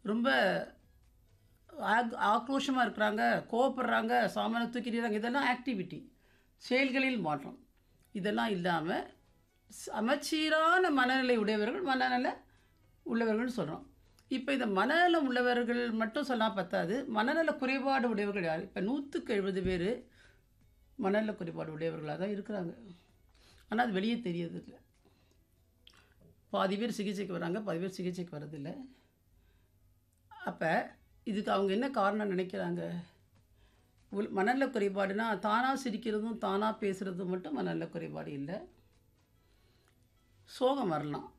ரொம்ப ஆக் ஆக்ரோஷமாக இருக்கிறாங்க கோவப்படுறாங்க சாமானை தூக்கிடுறாங்க இதெல்லாம் ஆக்டிவிட்டி செயல்களில் மாற்றம் இதெல்லாம் இல்லாமல் சமச்சீரான மனநிலை உடையவர்கள் மனநல உள்ளவர்கள்னு சொல்கிறோம் இப்போ இந்த மனநலம் உள்ளவர்கள் மட்டும் சொன்னால் பத்தாது மனநல குறைபாடு உடையவர்கள் யார் இப்போ நூற்றுக்கு எழுபது பேர் மனநல குறைபாடு உடையவர்களாக தான் இருக்கிறாங்க ஆனால் அது வெளியே தெரியறதில்லை பாதி பேர் சிகிச்சைக்கு வராங்க பாதி பேர் சிகிச்சைக்கு வரதில்லை அப்போ இதுக்கு அவங்க என்ன காரணம் நினைக்கிறாங்க உள் மனநல குறைபாடுனா தானாக சிரிக்கிறதும் தானாக பேசுகிறதும் மட்டும் மனநல குறைபாடு இல்லை சோகம் வரலாம்